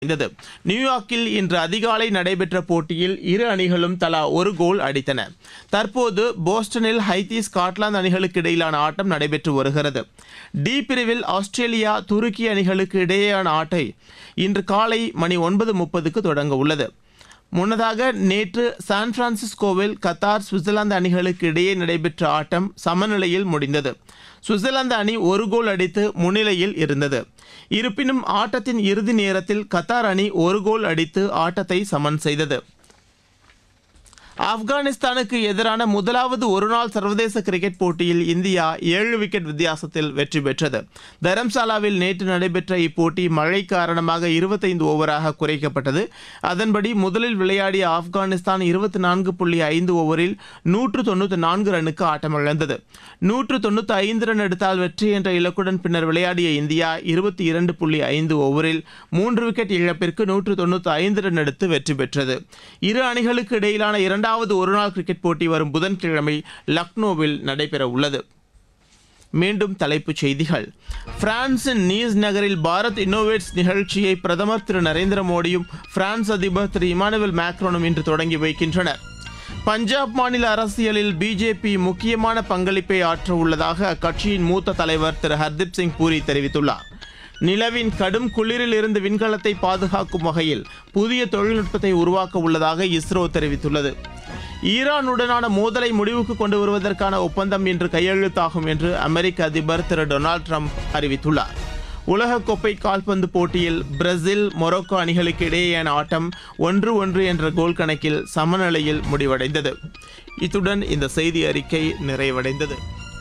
இருந்தது நியூயார்க்கில் இன்று அதிகாலை நடைபெற்ற போட்டியில் இரு அணிகளும் தலா ஒரு கோல் அடித்தன தற்போது போஸ்டனில் ஹைத்தி ஸ்காட்லாந்து அணிகளுக்கு இடையிலான ஆட்டம் நடைபெற்று வருகிறது டி பிரிவில் ஆஸ்திரேலியா துருக்கி அணிகளுக்கு இடையேயான ஆட்டை இன்று காலை மணி ஒன்பது முப்பதுக்கு தொடங்க உள்ளது முன்னதாக நேற்று சான் பிரான்சிஸ்கோவில் கத்தார் சுவிட்சர்லாந்து அணிகளுக்கு இடையே நடைபெற்ற ஆட்டம் சமநிலையில் முடிந்தது சுவிட்சர்லாந்து அணி ஒரு கோல் அடித்து முன்னிலையில் இருந்தது இருப்பினும் ஆட்டத்தின் இறுதி நேரத்தில் கத்தார் அணி ஒரு கோல் அடித்து ஆட்டத்தை சமன் செய்தது ஆப்கானிஸ்தானுக்கு எதிரான முதலாவது ஒருநாள் சர்வதேச கிரிக்கெட் போட்டியில் இந்தியா ஏழு விக்கெட் வித்தியாசத்தில் வெற்றி பெற்றது தரம்சாலாவில் நேற்று நடைபெற்ற இப்போட்டி மழை காரணமாக இருபத்தைந்து ஓவராக குறைக்கப்பட்டது அதன்படி முதலில் விளையாடிய ஆப்கானிஸ்தான் இருபத்தி நான்கு புள்ளி ஐந்து ஓவரில் நூற்று தொண்ணூற்றி நான்கு ரன்னுக்கு ஆட்டமிழந்தது நூற்று தொண்ணூற்றி ஐந்து ரன் எடுத்தால் வெற்றி என்ற இலக்குடன் பின்னர் விளையாடிய இந்தியா இருபத்தி இரண்டு புள்ளி ஐந்து ஓவரில் மூன்று விக்கெட் இழப்பிற்கு நூற்று தொண்ணூற்றி ஐந்து ரன் எடுத்து வெற்றி பெற்றது இரு அணிகளுக்கு இடையிலான இரண்டாவது ஒருநாள் கிரிக்கெட் போட்டி வரும் புதன்கிழமை லக்னோவில் நடைபெற உள்ளது மீண்டும் தலைப்புச் செய்திகள் பிரான்சின் நீஸ் நகரில் பாரத் இன்னோவேட்ஸ் நிகழ்ச்சியை பிரதமர் திரு நரேந்திர மோடியும் பிரான்ஸ் அதிபர் திரு இமானுவேல் மேக்ரோனும் இன்று தொடங்கி வைக்கின்றனர் பஞ்சாப் மாநில அரசியலில் பிஜேபி முக்கியமான பங்களிப்பை ஆற்ற உள்ளதாக அக்கட்சியின் மூத்த தலைவர் திரு ஹர்தீப் சிங் பூரி தெரிவித்துள்ளார் நிலவின் கடும் குளிரில் இருந்து விண்கலத்தை பாதுகாக்கும் வகையில் புதிய தொழில்நுட்பத்தை உருவாக்க உள்ளதாக இஸ்ரோ தெரிவித்துள்ளது ஈரானுடனான மோதலை முடிவுக்கு கொண்டு வருவதற்கான ஒப்பந்தம் இன்று கையெழுத்தாகும் என்று அமெரிக்க அதிபர் திரு டொனால்டு ட்ரம்ப் அறிவித்துள்ளார் உலகக்கோப்பை கால்பந்து போட்டியில் பிரேசில் மொரோக்கோ அணிகளுக்கு இடையேயான ஆட்டம் ஒன்று ஒன்று என்ற கோல் கணக்கில் சமநிலையில் முடிவடைந்தது இத்துடன் இந்த செய்தி அறிக்கை நிறைவடைந்தது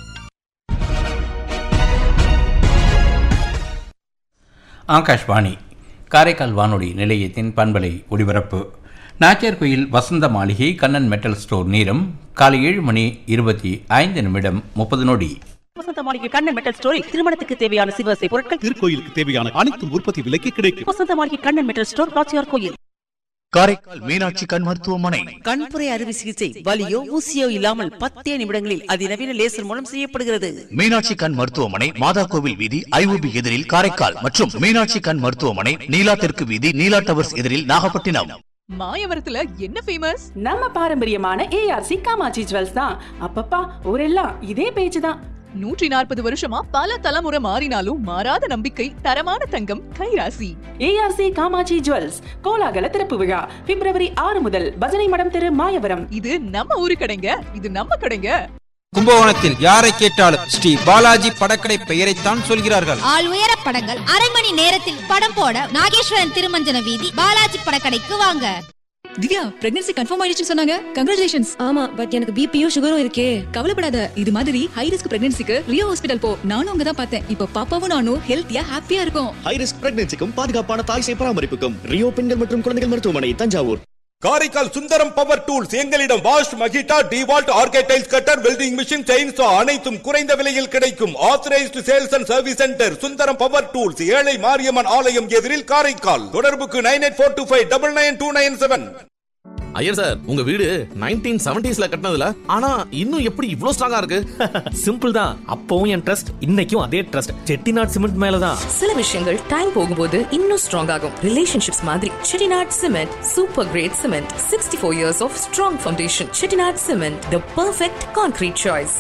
ஆகாஷ்வாணி காரைக்கால் வானொலி நிலையத்தின் பண்பலை ஒலிபரப்பு நாச்சியார்கோயில் வசந்த மாளிகை கண்ணன் மெட்டல் ஸ்டோர் நேரம் காலை ஏழு மணி இருபத்தி ஐந்து நிமிடம் முப்பது நொடி வசந்த மாளிகை கண்ணன் மெட்டல் ஸ்டோரில் திருமணத்துக்கு தேவையான சிவசை பொருட்கள் திருக்கோயிலுக்கு தேவையான அனைத்து உற்பத்தி விலைக்கு கிடைக்கும் வசந்த மாளிகை கண்ணன் மெட்டல் ஸ்டோர் ராச்சியார் கோயில் காரைக்கால் மீனாட்சி கண் மருத்துவமனை கண்புரை அறுவை சிகிச்சை வலியோ ஊசியோ இல்லாமல் பத்தே நிமிடங்களில் அதிநவீன லேசர் மூலம் செய்யப்படுகிறது மீனாட்சி கண் மருத்துவமனை மாதா கோவில் வீதி ஐஓபி எதிரில் காரைக்கால் மற்றும் மீனாட்சி கண் மருத்துவமனை நீலா தெற்கு வீதி நீலா டவர்ஸ் எதிரில் நாகப்பட்டினம் மாயவரத்துல என்ன ஃபேமஸ் நம்ம பாரம்பரியமான ஏஆர்சி காமாட்சி ஜுவல்ஸ் தான் அப்பப்பா ஊரெல்லாம் இதே பேச்சு தான் நூற்றி நாற்பது வருஷமா பல தலைமுறை மாறினாலும் மாறாத நம்பிக்கை தரமான தங்கம் கைராசி ஏஆர்சி காமாட்சி ஜுவல்ஸ் கோலாகல திறப்பு விழா பிப்ரவரி ஆறு முதல் பஜனை மடம் தெரு மாயவரம் இது நம்ம ஊரு கடைங்க இது நம்ம கடைங்க கும்பகோணத்தில் யாரை கேட்டாலும் ஸ்ரீ பாலாஜி படக்கடை பெயரைத்தான் சொல்கிறார்கள் ஆள் உயர படங்கள் அரை மணி நேரத்தில் படம் போட நாகேஸ்வரன் திருமஞ்சன வீதி பாலாஜி படக்கடைக்கு வாங்க திவ்யா பிரெக்னன்சி கன்ஃபார்ம் ஆயிடுச்சு சொன்னாங்க கங்க்ராச்சுலேஷன்ஸ் ஆமா பட் எனக்கு பிபியும் சுகரும் இருக்கே கவலைப்படாத இது மாதிரி ஹை ரிஸ்க் பிரெக்னன்சிக்கு ரியோ ஹாஸ்பிடல் போ நானும் அங்க தான் பார்த்தேன் இப்போ பாப்பாவும் நானும் ஹெல்த்தியா ஹாப்பியா இருக்கும் ஹை ரிஸ்க் பிரெக்னன்சிக்கும் பாதுகாப்பான தாய் சேய் பராமரிப்புக்கும் ரியோ பெண்கள் மற்றும் குழந்தைகள் மருத்துவமனை தஞ்சாவூர் காரைக்கால் சுந்தரம் பவர் டூல்ஸ் எங்களிடம் வாஷ் மகிட்டா டிவால்ட் ஆர்கேடைல்ஸ் கட்டர் வெல்டிங் மிஷின் செயின்சா அனைத்தும் குறைந்த விலையில் கிடைக்கும் authorized sales and service centre Sundaram power tools ஏழை மாரியம்மன் ஆலயம் எதிரில் காரைக்கால் தொடர்புக்கு nine eight four two five double nine two nine seven Iyer sir உங்க வீடு நைன்டீன் செவன்டிஸ்ல கட்டினதுல ஆனா இன்னும் எப்படி இவ்ளோ ஸ்ட்ராங்கா இருக்கு சிம்பிள் தான் அப்பவும் என் ட்ரஸ்ட் இன்னைக்கும் அதே ட்ரஸ்ட் செட்டிநாட் சிமெண்ட் மேலதான் சில விஷயங்கள் டைம் போகும்போது இன்னும் ஸ்ட்ராங் ஆகும் ரிலேஷன்ஷிப்ஸ் மாதிரி Chettinad cement super great cement sixty four years of strong foundation Chettinad cement the perfect concrete choice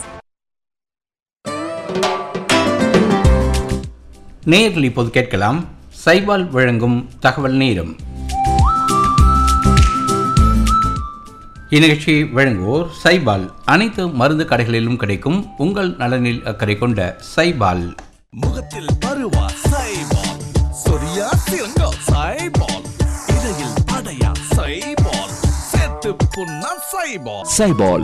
நேரில் இப்போது கேட்கலாம் சைபால் வழங்கும் தகவல் நேரம் இந்நிகழ்ச்சியை வழங்குவோர் சைபால் அனைத்து மருந்து கடைகளிலும் கிடைக்கும் உங்கள் நலனில் அக்கறை கொண்ட சைபால் முகத்தில் பருவா சைபால் சொரியா சிறங்கா சைபால் இடையில் படையா சைபால் செத்து புண்ணா சைபால் சைபால்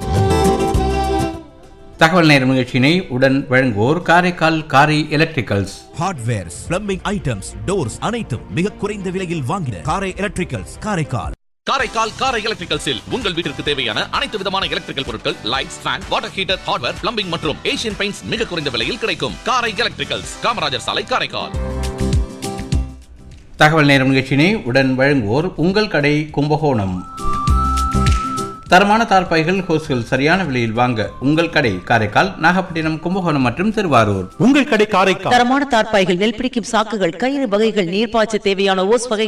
தகவல் நேரம் நிகழ்ச்சியினை உடன் வழங்குவோர் Karaikal Karai electricals hardwares plumbing items doors அனைத்தும் மிக குறைந்த விலையில் வாங்கின காரை எலக்ட்ரிக்கல்ஸ் காரைக்கால் காரைக்கால் காரை எலக்ட்ரிக்கல்ஸில் உங்கள் வீட்டிற்கு தேவையான அனைத்து விதமான எலக்ட்ரிக்கல் பொருட்கள் lights fan water heater hardware plumbing மற்றும் ஏசியன் பெயிண்ட்ஸ் மிக குறைந்த விலையில் கிடைக்கும் காரை எலக்ட்ரிக்கல்ஸ் காமராஜர் சாலை காரைக்கால் தகவல் நேரம் நிகழ்ச்சியினை உடன் வழங்குவோர் உங்கள் கடை கும்பகோணம் தரமான தார்பாய்கள் ஹோஸ்கள் சரியான விலையில் வாங்க உங்கள் கடை காரைக்கால் நாகப்பட்டினம் கும்பகோணம் மற்றும் திருவாரூர் உங்கள் கடை காரைக்கால் தரமான தார்ப்பாய்கள் நெல் பிடிக்கும் சாக்குகள் கயிறு வகைகள் நீர்ப்பாய்ச்ச தேவையான ஓஸ் வகை